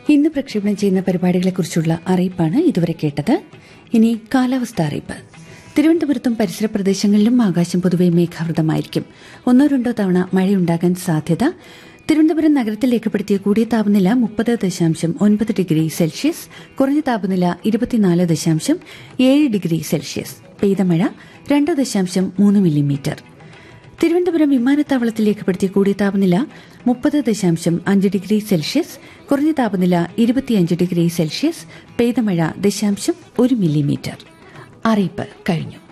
ഇന്ന് പ്രക്ഷേപണം ചെയ്യുന്ന പരിപാടികളെക്കുറിച്ചുള്ള അറിയിപ്പാണ് ഇതുവരെ കേട്ടത് ഇനി കാലാവസ്ഥ അറിയിപ്പ് തിരുവനന്തപുരത്തും പരിസര പ്രദേശങ്ങളിലും ആകാശം പൊതുവെ മേഘാവൃതമായിരിക്കും ഒന്നോ രണ്ടോ തവണ മഴയുണ്ടാകാൻ സാധ്യത തിരുവനന്തപുരം നഗരത്തിൽ രേഖപ്പെടുത്തിയ കൂടിയ താപനില മുപ്പത് ദശാംശം ഒൻപത് ഡിഗ്രി സെൽഷ്യസ് കുറഞ്ഞ താപനില ഇരുപത്തിനാല് ദശാംശം ഏഴ് ഡിഗ്രി സെൽഷ്യസ് പെയ്ത മഴ രണ്ട് ദശാംശം മൂന്ന് മില്ലിമീറ്റർ തിരുവനന്തപുരം വിമാനത്താവളത്തിൽ രേഖപ്പെടുത്തിയ കൂടിയ താപനില മുപ്പത് ദശാംശം അഞ്ച് ഡിഗ്രി സെൽഷ്യസ് കുറഞ്ഞ താപനില ഇരുപത്തിയഞ്ച് ഡിഗ്രി സെൽഷ്യസ് പെയ്ത മഴ ദശാംശം ഒരു മില്ലിമീറ്റർ അറിയിപ്പ് കഴിഞ്ഞു